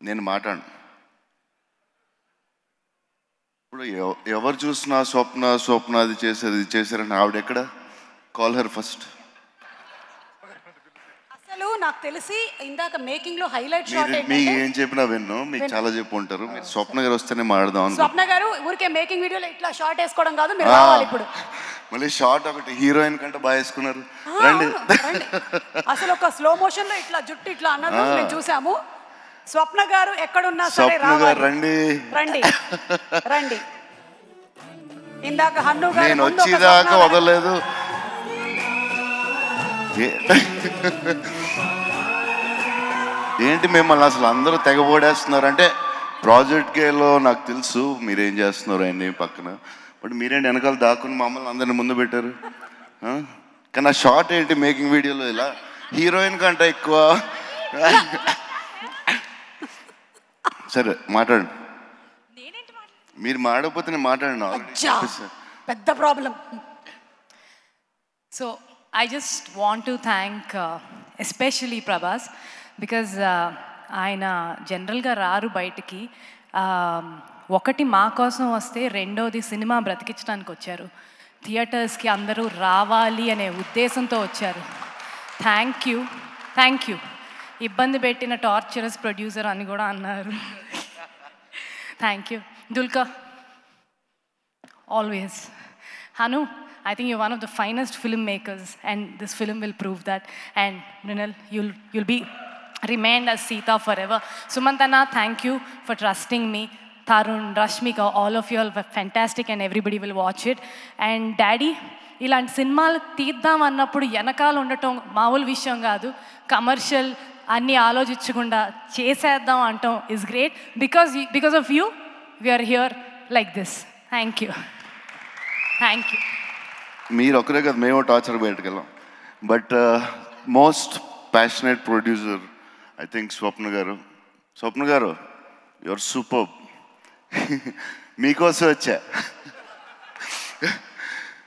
నేను మాట్లాడను ఇప్పుడు ఎవ- ఎవరు చూసినా స్వప్న స్వప్న అది చేశారు ఇది చేశారని ఆవిడ ఎక్కడ కాల్ హర్ ఫస్ట్ అసలు నాకు తెలిసి ఇందాక మేకింగ్ లో హైలైట్ షాట్ మీరు మీకు ఏంటంటే ఏం చెప్పినా విన్ను మీకు చాలా చెప్పు ఉంటారు మీరు స్వప్న గారు వస్తేనే మాట్లాడదాం అనుకో స్వప్న గారు ఊరికే మేకింగ్ వీడియోలో ఇట్లా షార్ట్ వేసుకోవడం కాదు మీరు ఆ. రావాలి ఇప్పుడు మళ్ళీ షార్ట్ ఒకటి హీరోయిన్ కంటే బాగా వేసుకున్నారు ఆ, రండి అవును, రండి. అసలు ఒక స్లో మోషన్ లో ఇట్లా జుట్టు ఇట్లా అన్నది మేము చూసాము స్వప్న గారు ఎక్కడున్నా సరే స్వప్న గారు రావాలి రండి రండి రండి ఇందాక హన్ను గారు నేను ముందు ఒక వచ్చేదాకా స్వప్న గారు- వదలలేదు ఏ- ఏంటి మిమ్మల్ని అసలు అందరూ తెగబోడేస్తున్నారు అంటే ప్రాజెక్ట్ కేలో నాకు తెలుసు మీరేం చేస్తున్నారు అన్ని పక్కన బట్ మీరేంటి వెనకాల దాక్కుని మమ్మల్ని అందరిని ముందు పెట్టారు ఆ? కానీ ఆ షార్ట్ ఏంటి మేకింగ్ వీడియోలో ఇలా హీరోయిన్ కంటే ఎక్కువ సరే మాట్లాడండి మీరు మాడకపోతే నేను మాట్లాడండి already అచ్చా, చెప్పేసా. పెద్ద problem So I just want to thank uh, especially Prabhas because uh, ఆయన జనరల్గా రారు బయటికి Um, ఒకటి మా కోసం వస్తే రెండోది సినిమా బ్రతికించడానికి వచ్చారు థియేటర్స్కి అందరూ రావాలి అనే ఉద్దేశంతో వచ్చారు థ్యాంక్ యూ థ్యాంక్ యూ ఇబ్బంది పెట్టిన టార్చరస్ ప్రొడ్యూసర్ అని కూడా అన్నారు thank you Dulquer always. Hanu, I think you're one of the finest filmmakers, and this film will prove that. And Mrinal, you'll you'll be remained as Sita forever. Sumantana, thank you for trusting me. Tarun, Rashmika, all of you all were fantastic, and everybody will watch it. And Daddy, ఇలాంటి సినిమాలు తీద్దాం అన్నప్పుడు వెనకాల ఉండటం మామూలు విషయం కాదు commercial అన్నీ ఆలోచించకుండా చేసేద్దాం అంటాం is great because because of you we're here like this thank you thank you మీరు ఒకరే కదా మేము టార్చర్ బయటకు వెళ్ళాం but most passionate producer I think Swapna గారు స్వప్న గారు యువర్ సూపర్ మీకోసం వచ్చా